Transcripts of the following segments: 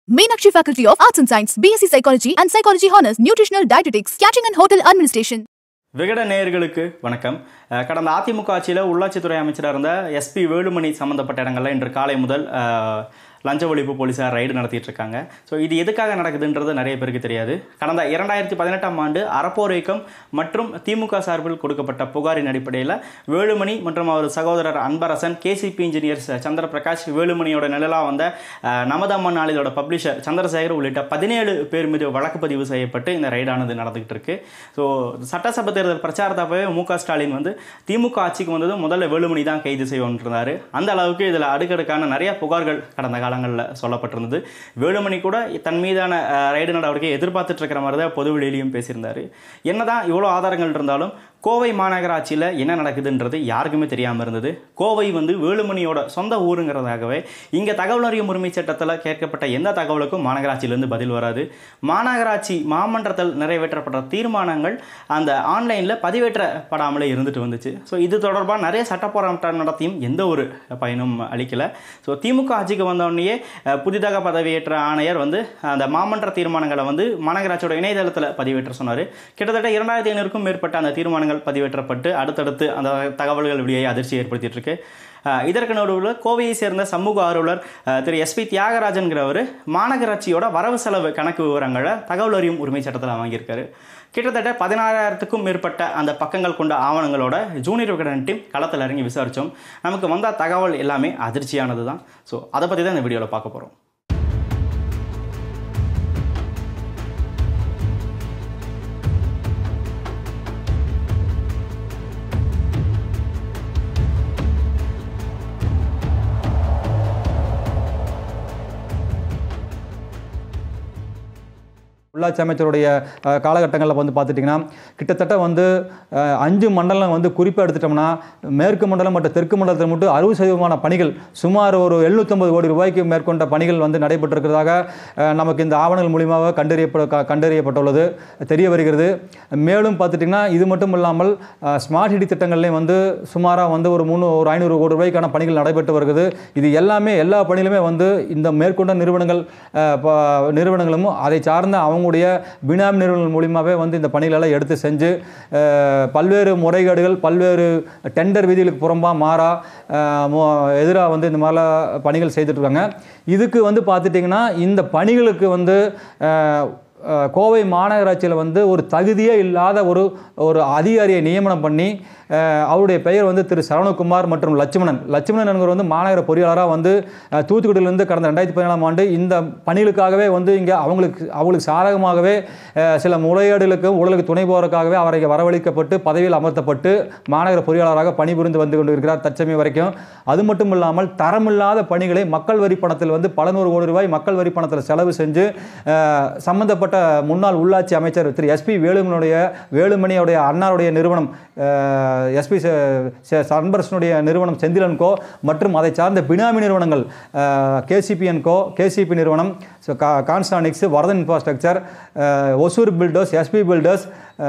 Meenakshi Faculty of Arts and Science, BSc Psychology and Psychology Honors, Nutritional Dietetics, Catering and Hotel Administration. விகட நேயர்களுக்கு வணக்கம் அஹ் கடந்த அதிமுக ஆட்சியில் உள்ளாட்சித்துறை அமைச்சராக இருந்த எஸ்பி வேலுமணி சம்மந்தப்பட்ட இடங்கள்ல இன்று காலை முதல் அஹ், லஞ்ச ஒழிப்பு போலீஸார் ரைடு நடத்திட்டு இருக்காங்க ஸோ இது எதுக்காக நடக்குதுன்றது நிறைய பேருக்கு தெரியாது கடந்த இரண்டாயிரத்தி பதினெட்டாம் ஆண்டு அறப்போர் இயக்கம் மற்றும் திமுக சார்பில் கொடுக்கப்பட்ட புகாரின் அடிப்படையில் வேலுமணி மற்றும் அவர் சகோதரர் அன்பரசன் கேசிபி இன்ஜினியர்ஸ் சந்திரபிரகாஷ் வேலுமணியோட நிழலாக வந்த அஹ், நமதம்மன் நாளிதோட பப்ளிஷர் சந்திரசேகர் உள்ளிட்ட பதினேழு பேர் மீது வழக்கு பதிவு செய்யப்பட்டு இந்த ரைடானது நடந்துகிட்டு இருக்கு ஸோ சட்டசபை தேர்தல் பிரச்சாரத்தப்பவே மு க ஸ்டாலின் வந்து திமுக ஆட்சிக்கு வந்தது முதல்ல வேலுமணி தான் கைது செய்வோன்றிருந்தாரு அந்த அளவுக்கு இதில் அடுக்கடுக்கான நிறைய புகார்கள் கடந்த காலங்களில் சொல்லப்பட்டிருந்தது வேலுமணி கூட தன் மீதான அஹ், ரைடு நடவடிக்கை எதிர்பார்த்துட்டு இருக்கிற மாதிரி தான் பொது வெளியிலையும் பேசியிருந்தாரு என்னதான் இவ்வளோ ஆதாரங்கள் இருந்தாலும் கோவை மாநகராட்சியில் என்ன நடக்குதுன்றது யாருக்குமே தெரியாமல் இருந்தது கோவை வந்து வேலுமணியோட சொந்த ஊருங்கிறதாகவே இங்கே தகவல் அறியும் உரிமை சட்டத்தில் கேட்கப்பட்ட எந்த தகவலுக்கும் மாநகராட்சியிலேருந்து பதில் வராது மாநகராட்சி மாமன்றத்தில் நிறைவேற்றப்பட்ட தீர்மானங்கள் அந்த ஆன்லைனில் பதிவேற்றப்படாமலே இருந்துட்டு வந்துச்சு ஸோ இது தொடர்பாக நிறைய சட்ட போராட்டம் நடத்தியும் எந்த ஒரு பயனும் அளிக்கலை ஸோ திமுக ஆட்சிக்கு வந்தோடனேயே அஹ், புதிதாக பதவியேற்ற ஆணையர் வந்து அந்த மாமன்ற தீர்மானங்களை வந்து மாநகராட்சியோட இணையதளத்தில் பதிவேற்ற சொன்னார் கிட்டத்தட்ட இரண்டாயிரத்தி ஐநூறுக்கும் மேற்பட்ட அந்த தீர்மானங்கள் பதிவேற்றப்பட்டு அடுத்தடுத்து அந்த தகவல்கள் வெளியே அதிர்ச்சி ஏற்படுத்திட்டு இருக்கு அஹ், இதற்கு நடுவில் கோவையை சேர்ந்த சமூக ஆர்வலர் அஹ், திரு எஸ்பி தியாகராஜன்கிறவர் மாநகராட்சியோட வரவு செலவு கணக்கு விவரங்களை தகவல் அறியும் உரிமை சட்டத்தில் வாங்கியிருக்காரு கிட்டத்தட்ட பதினாறாயிரத்துக்கும் மேற்பட்ட அந்த பக்கங்கள் கொண்ட ஆவணங்களோட ஜூனியர் விகடன் டீம் களத்தில் இறங்கி விசாரித்தோம் நமக்கு வந்த தகவல் எல்லாமே அதிர்ச்சியானது தான் ஸோ அதை பற்றி தான் இந்த வீடியோவில் பார்க்க போகிறோம் உள்ளாட்சி அமைச்சருடைய அஹ், காலகட்டங்களில் வந்து பார்த்துட்டிங்கன்னா கிட்டத்தட்ட வந்து அஹ், அஞ்சு மண்டலம் வந்து குறிப்பாக எடுத்துட்டோம்னா மேற்கு மண்டலம் மற்றும் தெற்கு மண்டலத்தில் மட்டும் அறுபது சதவீதமான பணிகள் சுமார் ஒரு எழுநூற்றம்பது கோடி ரூபாய்க்கு மேற்கொண்ட பணிகள் வந்து நடைபெற்றிருக்கிறதாக அஹ், நமக்கு இந்த ஆவணங்கள் மூலியமாக கண்டறியப்பட க- கண்டறியப்பட்டுள்ளது தெரிய வருகிறது மேலும் பார்த்துட்டிங்கன்னா இது மட்டும் இல்லாமல் அஹ், ஸ்மார்ட் சிட்டி திட்டங்கள்லையும் வந்து சுமாராக வந்து ஒரு மூணு ஒரு ஐநூறு கோடி ரூபாய்க்கான பணிகள் நடைபெற்று வருகிறது இது எல்லாமே எல்லா பணிகளுமே வந்து இந்த மேற்கொண்ட நிறுவனங்கள் அஹ், ப- நிறுவனங்களும் அதை சார்ந்த அவங்களுடைய பினாமி நிறுவனங்கள் மூலியமாகவே வந்து இந்த பணிகளெல்லாம் எடுத்து செஞ்சு அஹ், பல்வேறு முறைகேடுகள் பல்வேறு டெண்டர் விதிகளுக்கு புறம்பாக மாறா எதிராக வந்து இந்த மாதிரிலாம் பணிகள் செய்துட்டு இருக்காங்க இதுக்கு வந்து பார்த்துட்டிங்கன்னா இந்த பணிகளுக்கு வந்து அஹ், அஹ், கோவை மாநகராட்சியில் வந்து ஒரு தகுதியே இல்லாத ஒரு ஒரு அதிகாரியை நியமனம் பண்ணி அஹ், அவருடைய பெயர் வந்து திரு சரவணகுமார் மற்றும் லட்சுமணன் லட்சுமணன் என்கிற வந்து மாநகர பொறியாளராக வந்து அஹ், தூத்துக்குடியிலிருந்து கடந்த ரெண்டாயிரத்தி பதினேழாம் ஆண்டு இந்த பணிகளுக்காகவே வந்து இங்கே அவங்களுக்கு அவங்களுக்கு சாதகமாகவே அஹ், சில முறையீடுகளுக்கும் ஊழலுக்கு துணை போவதற்காகவே அவரை வரவழைக்கப்பட்டு பதவியில் அமர்த்தப்பட்டு மாநகர பொறியாளராக பணிபுரிந்து வந்து கொண்டிருக்கிறார் தற்சமயம் வரைக்கும் அது மட்டும் இல்லாமல் தரமில்லாத பணிகளை மக்கள் வரி பணத்தில் வந்து பல நூறு கோடி ரூபாய் மக்கள் வரி பணத்தில் செலவு செஞ்சு அஹ், சம்பந்தப்பட்ட முன்னாள் உள்ளாட்சி அமைச்சர் திரு எஸ்பி வேலுமணியுடைய வேலுமணியுடைய அண்ணாருடைய நிறுவனம் எஸ்பி சன்பரசனுடைய நிறுவனம் செந்திலன் கோ மற்றும் அதை சார்ந்த பினாமி நிறுவனங்கள் கேசிபிஎன் கோ கேசிபி நிறுவனம் ஸோ கா கான்ஸ்டானிக்ஸ் Varadhan infrastructure Hosur builders SP builders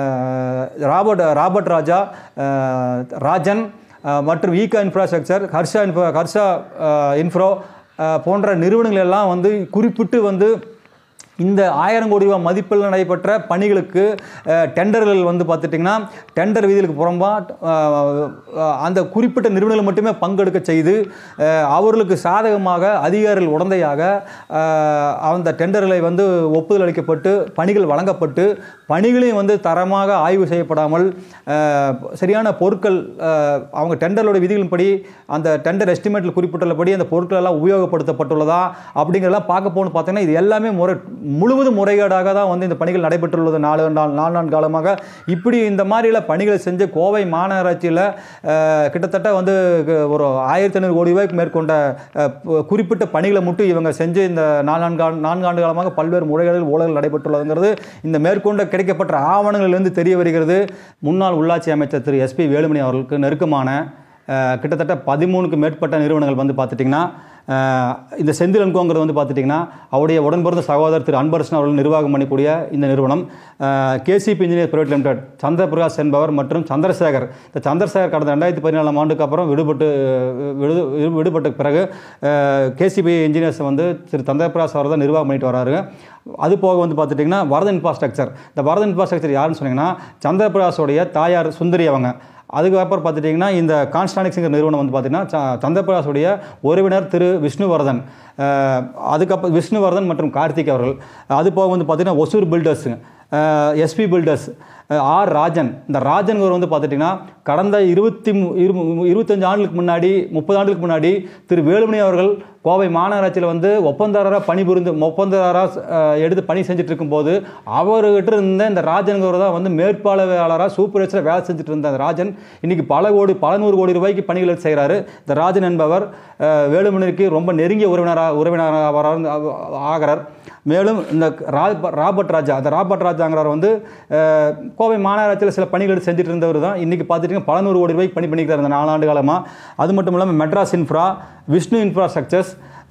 Robert Robert Raja அஹ், ராஜன் அஹ், மற்றும் ஈகா இன்ஃப்ராஸ்ட்ரக்சர் ஹர்ஷா இன்ஃப்ரா ஹர்ஷா அஹ், இன்ஃப்ரோ அஹ், போன்ற நிறுவனங்கள் எல்லாம் வந்து குறிப்பிட்டு வந்து இந்த ஆயிரம் கோடி ரூபாய் மதிப்பில் நடைபெற்ற பணிகளுக்கு அஹ், டெண்டர்கள் வந்து பார்த்துட்டிங்கன்னா டெண்டர் விதிகளுக்கு புறம்பா அஹ், அந்த குறிப்பிட்ட நிறுவனங்கள் மட்டுமே பங்கெடுக்க செய்து அஹ், அவர்களுக்கு சாதகமாக அதிகாரிகள் உடந்தையாக அஹ், அந்த டெண்டர்களை வந்து ஒப்புதல் அளிக்கப்பட்டு பணிகள் வழங்கப்பட்டு பணிகளையும் வந்து தரமாக ஆய்வு செய்யப்படாமல் அஹ், சரியான பொருட்கள் அஹ், அவங்க டெண்டரோட விதிகளின்படி அந்த டெண்டர் எஸ்டிமேட்டில் குறிப்பிட்டுள்ளபடி அந்த பொருட்கள் எல்லாம் உபயோகப்படுத்தப்பட்டுள்ளதா அப்படிங்கிறதெல்லாம் பார்க்க போகணும்னு பார்த்தீங்கன்னா இது எல்லாமே முறை முழுவதும் முறைகேடாக தான் வந்து இந்த பணிகள் நடைபெற்றுள்ளது நாலு நாள் நாலு நாள் காலமாக இப்படி இந்த மாதிரிയുള്ള பணிகளை செஞ்ச கோவை மாநகராட்சியில் அஹ், கிட்டத்தட்ட வந்து கு- ஒரு ஆயிரத்தி ஐநூறு கோடி ரூபாய்க்கு மேற்கொண்ட அஹ், பு- குறிப்பிட்ட பணிகளை மட்டும் இவங்க செஞ்சு இந்த நாலு நான்கு நான்காண்டு காலமாக பல்வேறு முறைகளில் ஊழல் நடைபெற்றுள்ளதுங்கிறது இந்த மேற்கொண்ட கிடைக்கப்பட்ட ஆவணங்களிலிருந்து தெரிய வருகிறது முன்னாள் உள்ளாட்சி அமைச்சர் திரு எஸ்பி வேலுமணி அவர்களுக்கு நெருக்கமான அஹ், கிட்டத்தட்ட பதிமூணுக்கு மேற்பட்ட நிறுவனங்கள் வந்து பார்த்துட்டிங்கன்னா அஹ், இந்த செந்திலன்கோங்கிறது வந்து பார்த்துட்டிங்கன்னா அவருடைய உடன்பிறந்த சகோதரர் திரு அன்பரசன் அவர்கள் நிர்வாகம் பண்ணக்கூடிய இந்த நிறுவனம் KCP engineer private limited Chandraprakash என்பவர் மற்றும் சந்திரசேகர் இந்த சந்திரசேகர் கடந்த ரெண்டாயிரத்தி பதினாலாம் ஆண்டுக்கு அப்புறம் விடுபட்டு விடு விடுபட்ட பிறகு கேசிபி இன்ஜினியர்ஸ் வந்து திரு சந்திரபிரகாஷ் அவர் தான் நிர்வாகம் பண்ணிட்டு வராரு அது போக வந்து பார்த்துட்டிங்கன்னா வரதன் இன்ஃப்ராஸ்ட்ரக்சர் இந்த வரதன் இன்ஃப்ராஸ்ட்ரக்சர் யாருன்னு சொன்னீங்கன்னா சந்திரபிரகாஷோடைய தாயார் சுந்தரி அவங்க அதுக்கப்புறம் பார்த்துட்டிங்கன்னா இந்த கான்ஸ்டானிக்ஸுங்கிற நிறுவனம் வந்து பார்த்திங்கன்னா ச- சந்திரபிரகாஷுடைய உறவினர் திரு விஷ்ணுவர்தன் அஹ், அதுக்கப்புறம் விஷ்ணுவர்தன் மற்றும் கார்த்திக் அவர்கள் அது போக வந்து பார்த்திங்கன்னா ஒசூர் பில்டர்ஸுங்க எஸ்பி பில்டர்ஸ் ஆர் ராஜன் இந்த ராஜன்கர் வந்து பார்த்துட்டிங்கன்னா கடந்த இருபத்தி மு- இரு இருபத்தஞ்சு ஆண்டுகளுக்கு முன்னாடி முப்பது ஆண்டுகளுக்கு முன்னாடி திரு வேலுமணி அவர்கள் கோவை மாநகராட்சியில் வந்து ஒப்பந்ததாரராக பணிபுரிந்து ஒப்பந்ததாரராக அஹ், எடுத்து பணி செஞ்சுட்டு இருக்கும்போது அவர்கிட்ட இருந்த இந்த ராஜன்கர் தான் வந்து மேற்பார்வையாளராக சூப்பர்வைசராக வேலை செஞ்சுட்டு இருந்த அந்த ராஜன் இன்னைக்கு பல கோடி பல நூறு கோடி ரூபாய்க்கு பணிகள் எடுத்து செய்கிறாரு இந்த ராஜன் என்பவர் அஹ், வேலுமணிக்கு ரொம்ப நெருங்கிய உறவினராக உறவினராக வரார் ஆகிறார் மேலும் இந்த ரா- ராபர்ட் ராஜா அந்த ராபர்ட் ராஜாங்கிறவர் வந்து அஹ், கோவை மாநகராட்சியில் சில பணிகள் எடுத்து செஞ்சுட்டு இருந்தவர் தான் இன்றைக்கி பார்த்துட்டிங்கன்னா பல நூறு கோடி ரூபாய்க்கு பணி பண்ணிக்கிறார் இந்த நாலாண்டு காலமாக அது மட்டும் இல்லாமல் மெட்ராஸ் இன்ஃப்ரா விஷ்ணு இன்ஃப்ராஸ்ட்ரக்சர்ஸ்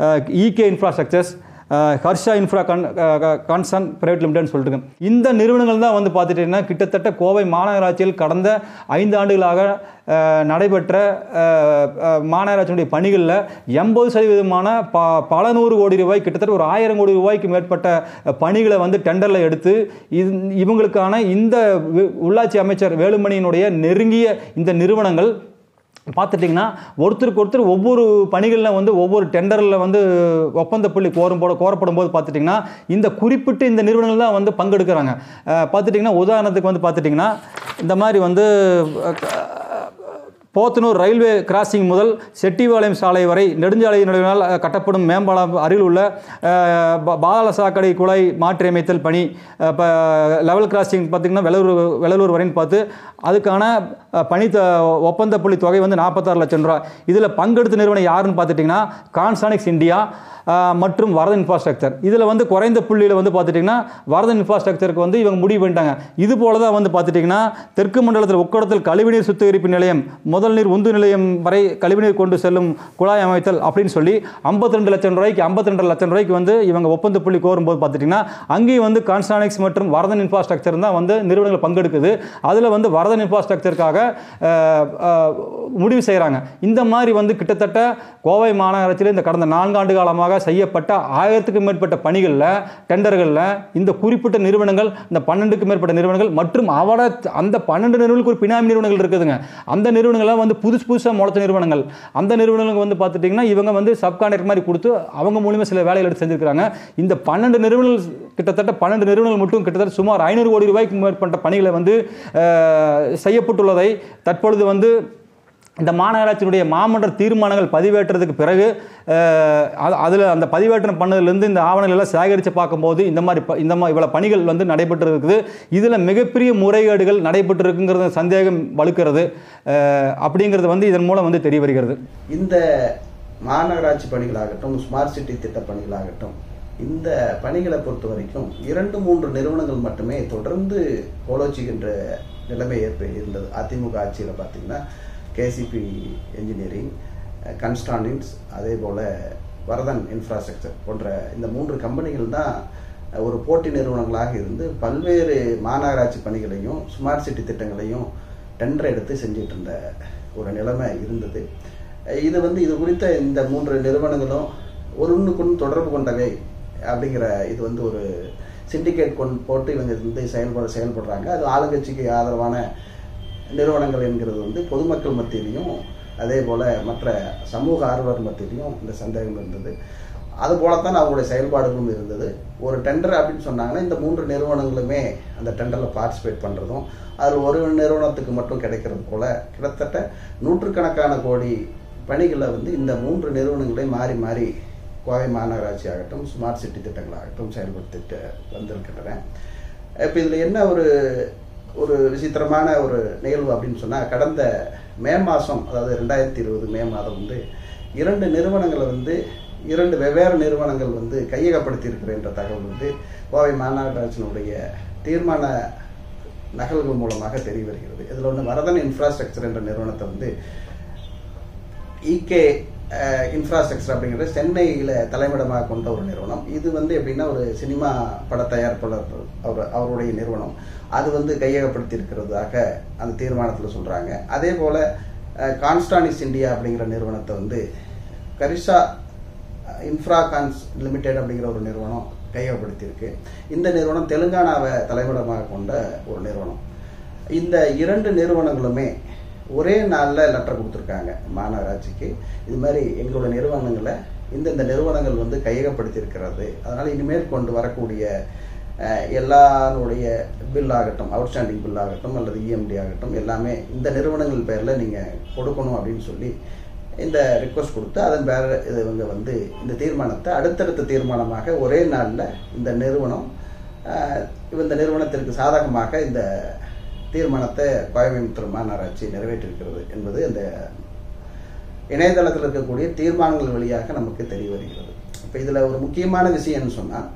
இகே இன்ஃப்ராஸ்ட்ரக்சர்ஸ் ஹர்ஷா இன்ஃப்ரா கன் கான்சன் பிரைவேட் லிமிடெட்னு சொல்லிட்டு இந்த நிறுவனங்கள் தான் வந்து பார்த்துட்டிங்கன்னா கிட்டத்தட்ட கோவை மாநகராட்சியில் கடந்த ஐந்து ஆண்டுகளாக அஹ், நடைபெற்ற அஹ், அஹ், மாநகராட்சியினுடைய பணிகளில் எண்பது சதவீதமான ப பல நூறு கோடி ரூபாய் கிட்டத்தட்ட ஒரு ஆயிரம் கோடி ரூபாய்க்கு மேற்பட்ட அஹ், பணிகளை வந்து டெண்டரில் எடுத்து இது இவங்களுக்கான இந்த வி- உள்ளாட்சி அமைச்சர் வேலுமணியினுடைய நெருங்கிய இந்த நிறுவனங்கள் பார்த்துட்டிங்கன்னா ஒருத்தருக்கு ஒருத்தர் ஒவ்வொரு பணிகளில் வந்து ஒவ்வொரு டெண்டரில் வந்து ஒப்பந்த புள்ளி கோரும் போட கோரப்படும் போது பார்த்துட்டிங்கன்னா இந்த குறிப்பிட்ட இந்த நிறுவனங்கள் தான் வந்து பங்கெடுக்கிறாங்க அஹ் பார்த்துட்டிங்கன்னா உதாரணத்துக்கு வந்து பார்த்துட்டிங்கன்னா இந்த மாதிரி வந்து அஹ், போத்தனூர் ரயில்வே கிராசிங் முதல் செட்டிபாளையம் சாலை வரை நெடுஞ்சாலை நடுவினால் அஹ், கட்டப்படும் மேம்பாலம் அருகில் உள்ள அஹ், பா- பாதாள சாக்கடை குழாய் மாற்றியமைத்தல் பணி இப்போ லெவல் கிராசிங் பார்த்திங்கன்னா வெள்ளலூர் வெள்ளலூர் வரைன்னு பார்த்து அதுக்கான அஹ், பணி த- ஒப்பந்த புள்ளி தொகை வந்து நாற்பத்தாறு லட்சம் ரூபா இதில் பங்கெடுத்த நிறுவனம் யாருன்னு பார்த்துட்டிங்கன்னா கான்சானிக்ஸ் இந்தியா அஹ், மற்றும் வரதன் இன்ஃப்ராஸ்ட்ரக்சர் இதில் வந்து குறைந்த புள்ளியில் வந்து பார்த்துட்டிங்கன்னா வரதன் இன்ஃப்ராஸ்ட்ரக்சருக்கு வந்து இவங்க முடிவு பண்ணிட்டாங்க இது போல தான் வந்து பார்த்துட்டிங்கன்னா தெற்கு மண்டலத்தில் உக்கடத்தில் கழிவுநீர் சுத்திகரிப்பு நிலையம் முதல் நீர் உந்து நிலையம் வரை கழிவுநீர் கொண்டு செல்லும் குழாய் அமைத்தல் அப்படின்னு சொல்லி 52 லட்சம் ரூபாய்க்கு 52 லட்சம் ரூபாய்க்கு வந்து இவங்க ஒப்பந்த புள்ளி கோரும்போது பார்த்துட்டிங்கன்னா அங்கேயும் வந்து கான்ஸ்டானிக்ஸ் மற்றும் வரதன் இன்ஃப்ராஸ்ட்ரக்சர் தான் வந்து நிறுவனங்கள் பங்கெடுக்குது அதில் வந்து வரதன் இன்ஃப்ராஸ்ட்ரக்சருக்காக அஹ், அஹ், முடிவு செய்கிறாங்க இந்த மாதிரி வந்து கிட்டத்தட்ட கோவை மாநகராட்சியில் இந்த கடந்த நான்காண்டு காலமாக செய்யப்பட்ட ஆயிரத்துக்கும் மேற்பட்ட பணிகளில் டெண்டர்களில் இந்த குறிப்பிட்ட நிறுவனங்கள் இந்த பன்னெண்டுக்கும் மேற்பட்ட நிறுவனங்கள் மற்றும் அவட அந்த பன்னெண்டு நிறுவனங்களுக்கு ஒரு பினாமி நிறுவனங்கள் இருக்குதுங்க அந்த நிறுவனங்கள்லாம் வந்து புதுசு புதுசாக முளைச்ச நிறுவனங்கள் அந்த நிறுவனங்களுக்கு வந்து பார்த்துட்டிங்கன்னா இவங்க வந்து சப்கான்ட்ராக்ட் மாதிரி கொடுத்து அவங்க மூலியமாக சில வேலைகள் எடுத்து செஞ்சுருக்காங்க இந்த பன்னெண்டு நிறுவனங்கள் கிட்டத்தட்ட பன்னெண்டு நிறுவனங்கள் மட்டும் கிட்டத்தட்ட சுமார் ஐநூறு கோடி ரூபாய்க்கு மேற்பட்ட பணிகளை வந்து அஹ், செய்யப்பட்டுள்ளதை தற்பொழுது வந்து இந்த மாநகராட்சியினுடைய மாமன்ற தீர்மானங்கள் பதிவேற்றதுக்கு பிறகு அதில் அந்த பதிவேற்றம் பண்ணதுலேருந்து இந்த ஆவணங்கள் எல்லாம் சேகரித்து பார்க்கும்போது இந்த மாதிரி ப- இந்த மாதிரி இவ்வளோ பணிகள் வந்து நடைபெற்று இருக்குது இதில் மிகப்பெரிய முறைகேடுகள் நடைபெற்று இருக்குங்கிறது சந்தேகம் வலுக்கிறது அஹ், அப்படிங்கிறது வந்து இதன் மூலம் வந்து தெரிய வருகிறது இந்த மாநகராட்சி பணிகளாகட்டும் ஸ்மார்ட் சிட்டி திட்ட பணிகளாகட்டும் இந்த பணிகளை பொறுத்த வரைக்கும் இரண்டு மூன்று நிறுவனங்கள் மட்டுமே தொடர்ந்து கோலோச்சுகின்ற நிலைமை ஏற்ப இருந்தது அதிமுக ஆட்சியில் பார்த்தீங்கன்னா கேசிபி என்ஜினியரிங் கன்ஸ்டாண்டின்ஸ் அதே போல் வரதன் இன்ஃப்ராஸ்ட்ரக்சர் போன்ற இந்த மூன்று கம்பெனிகள் தான் ஒரு போட்டி நிறுவனங்களாக இருந்து பல்வேறு மாநகராட்சி பணிகளையும் ஸ்மார்ட் சிட்டி திட்டங்களையும் டெண்டர் எடுத்து செஞ்சுட்டு இருந்த ஒரு நிலைமை இருந்தது இது வந்து இது குறித்த இந்த மூன்று நிறுவனங்களும் ஒருன்னுக்குன்னு தொடர்பு கொண்டவை அப்படிங்கிற இது வந்து ஒரு சிண்டிகேட் கொண்டு போட்டு இவங்க வந்து செயல்பட செயல்படுறாங்க அது ஆளுங்கட்சிக்கு ஆதரவான நிறுவனங்கள் என்கிறது வந்து பொதுமக்கள் மத்தியிலையும் அதே போல் மற்ற சமூக ஆர்வலர் மத்தியிலையும் இந்த சந்தேகம் இருந்தது அது போலத்தான் அவங்களுடைய செயல்பாடுகளும் இருந்தது ஒரு டெண்டர் அப்படின்னு சொன்னாங்கன்னா இந்த மூன்று நிறுவனங்களுமே அந்த டெண்டரில் பார்ட்டிசிபேட் பண்ணுறதும் அதில் ஒரு நிறுவனத்துக்கு மட்டும் கிடைக்கிறது போல கிட்டத்தட்ட நூற்றுக்கணக்கான கோடி பணிகளை வந்து இந்த மூன்று நிறுவனங்களையும் மாறி மாறி கோவை மாநகராட்சி ஆகட்டும் ஸ்மார்ட் சிட்டி திட்டங்களாகட்டும் செயல்படுத்திட்டு வந்திருக்கின்றன இப்போ இதில் என்ன ஒரு ஒரு விசித்திரமான ஒரு நிகழ்வு அப்படின்னு சொன்னால் கடந்த மே மாதம் அதாவது ரெண்டாயிரத்தி இருபது மே மாதம் வந்து இரண்டு நிறுவனங்களை வந்து இரண்டு வெவ்வேறு நிறுவனங்கள் வந்து கையகப்படுத்தி என்ற தகவல் வந்து கோவை மாநகராட்சியினுடைய தீர்மான நகல்கள் மூலமாக தெரிய வருகிறது இதில் ஒன்று வரதன் இன்ஃப்ராஸ்ட்ரக்சர் என்ற நிறுவனத்தை வந்து இகே இன்ஃப்ராஸ்ட்ரக்சர் அப்படிங்கிறது சென்னையில் தலைமையிடமாக கொண்ட ஒரு நிறுவனம் இது வந்து எப்படின்னா ஒரு சினிமா பட தயாரிப்பாளர் அவர் அவருடைய நிறுவனம் அது வந்து கையகப்படுத்தி இருக்கிறதாக அந்த தீர்மானத்தில் சொல்கிறாங்க அதே போல் கான்ஸ்டானிஸ் இந்தியா அப்படிங்கிற நிறுவனத்தை வந்து கரிஷா இன்ஃப்ராகான்ஸ் லிமிடெட் அப்படிங்கிற ஒரு நிறுவனம் கையகப்படுத்தியிருக்கு இந்த நிறுவனம் தெலுங்கானாவை தலைமையிடமாக கொண்ட ஒரு நிறுவனம் இந்த இரண்டு நிறுவனங்களுமே ஒரே நாளில் லெட்டர் கொடுத்துருக்காங்க மாநகராட்சிக்கு இது மாதிரி எங்களோட நிறுவனங்களை இந்தந்த நிறுவனங்கள் வந்து கையகப்படுத்தியிருக்கிறது அதனால் இனிமேல் கொண்டு வரக்கூடிய அஹ், எல்லாருடைய பில் ஆகட்டும் அவுட்ஸ்டாண்டிங் பில் ஆகட்டும் அல்லது இஎம்டி ஆகட்டும் எல்லாமே இந்த நிறுவனங்கள் பேரில் நீங்கள் கொடுக்கணும் அப்படின்னு சொல்லி இந்த ரிக்வஸ்ட் கொடுத்து அதன் பேர் இது இவங்க வந்து இந்த தீர்மானத்தை அடுத்தடுத்த தீர்மானமாக ஒரே நாளில் இந்த நிறுவனம் அஹ், இந்த நிறுவனத்திற்கு சாதகமாக இந்த தீர்மானத்தை கோயம்புத்தூர் மாநகராட்சி நிறைவேற்றிருக்கிறது என்பது இந்த இணையதளத்தில் இருக்கக்கூடிய தீர்மானங்கள் வழியாக நமக்கு தெரிய வருகிறது இப்போ இதில் ஒரு முக்கியமான விஷயம்னு சொன்னால்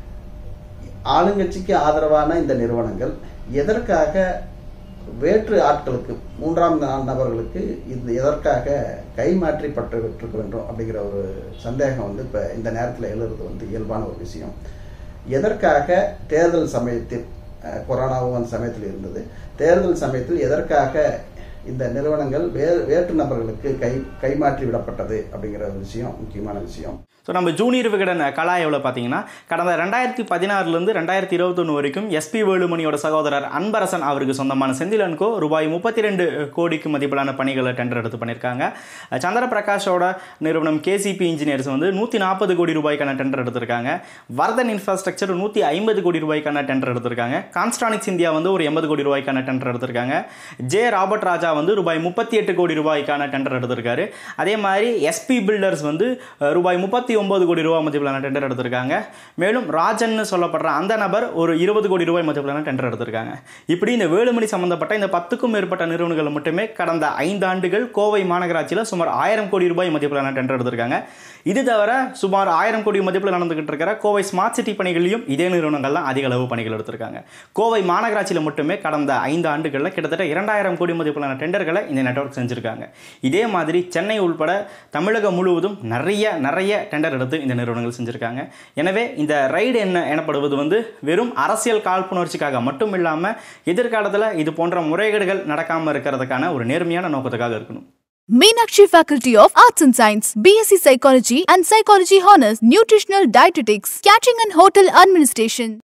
ஆளுங்கட்சிக்கு ஆதரவான இந்த நிறுவனங்கள் எதற்காக வேற்று ஆட்களுக்கு மூன்றாம் நா- நபர்களுக்கு இது எதற்காக கைமாற்றி பற்று விட்டிருக்க வேண்டும் அப்படிங்கிற ஒரு சந்தேகம் வந்து இப்போ இந்த நேரத்தில் எழுறது வந்து இயல்பான ஒரு விஷயம் எதற்காக தேர்தல் சமயத்தில் அஹ், கொரோனாவும் அந்த சமயத்தில் இருந்தது தேர்தல் சமயத்தில் எதற்காக இந்த நிறுவனங்கள் வே வேற்று நபர்களுக்கு கை கைமாற்றி விடப்பட்டது அப்படிங்கிற ஒரு விஷயம் முக்கியமான விஷயம் ஸோ நம்ம ஜூனியர் விகடன் கலாயவில் பார்த்தீங்கன்னா கடந்த ரெண்டாயிரத்தி பதினாறுலேருந்து ரெண்டாயிரத்தி இருபத்தொன்று வரைக்கும் எஸ்பி வேலுமணியோட சகோதரர் அன்பரசன் அவருக்கு சொந்தமான செந்திலன்கோ ரூபாய் முப்பத்தி ரெண்டு கோடிக்கு மதிப்பிலான பணிகளை டெண்டர் எடுத்து பண்ணியிருக்காங்க சந்திர பிரகாஷோட நிறுவனம் கேசிபி இன்ஜினியர்ஸ் வந்து நூற்றி நாற்பது கோடி ரூபாய்க்கான டெண்டர் எடுத்திருக்காங்க வர்தன் இன்ஃப்ராஸ்ட்ரக்சர் நூற்றி ஐம்பது கோடி ரூபாய்க்கான டெண்டர் எடுத்திருக்காங்க கான்ஸ்டானிக்ஸ் இந்தியா வந்து ஒரு எண்பது கோடி ரூபாய்க்கான டெண்டர் எடுத்திருக்காங்க ஜே ராபர்ட் ராஜா வந்து ரூபாய் முப்பத்தி எட்டு கோடி ரூபாய்க்கான டெண்டர் எடுத்திருக்காரு அதே மாதிரி எஸ்பி பில்டர்ஸ் வந்து அஹ், ரூபாய் முப்பத்தி ஒன்பது கோடி ரூபாய் மதிப்பிலான டெண்டர் எடுத்திருக்காங்க மேலும் ராஜன் சொல்லப்படுற அந்த நபர் ஒரு இருபது கோடி ரூபாய் மதிப்பிலான டெண்டர் எடுத்திருக்காங்க இப்படி இந்த வேலுமணி சம்பந்தப்பட்ட இந்த பத்துக்கும் மேற்பட்ட நிறுவனங்கள் மட்டுமே கடந்த ஐந்து ஆண்டுகள் கோவை மாநகராட்சியில் சுமார் ஆயிரம் கோடி ரூபாய் மதிப்பிலான டெண்டர் எடுத்திருக்காங்க இது தவிர சுமார் ஆயிரம் கோடி மதிப்பில் நடந்துகிட்டு இருக்கிற கோவை ஸ்மார்ட் சிட்டி பணிகளையும் இதே நிறுவனங்கள்லாம் அதிக அளவு பணிகள் எடுத்திருக்காங்க கோவை மாநகராட்சியில் மட்டுமே கடந்த ஐந்து ஆண்டுகளில் கிட்டத்தட்ட இரண்டாயிரம் கோடி மதிப்பிலான டெண்டர்களை இந்த நெட்வொர்க் செஞ்சுருக்காங்க இதே மாதிரி சென்னை உள்பட தமிழகம் முழுவதும் நிறைய நிறைய டெண்டர் எடுத்து இந்த நிறுவனங்கள் செஞ்சுருக்காங்க எனவே இந்த ரைடு என்ன எனப்படுவது வந்து வெறும் அரசியல் காழ்ப்புணர்ச்சிக்காக மட்டும் இல்லாமல் எதிர்காலத்தில் இது போன்ற முறைகேடுகள் நடக்காமல் இருக்கிறதுக்கான ஒரு நேர்மையான நோக்கத்துக்காக இருக்கணும் Meenakshi Faculty of Arts and Science, BSc Psychology and Psychology Honors, Nutritional Dietetics, Catering and Hotel Administration.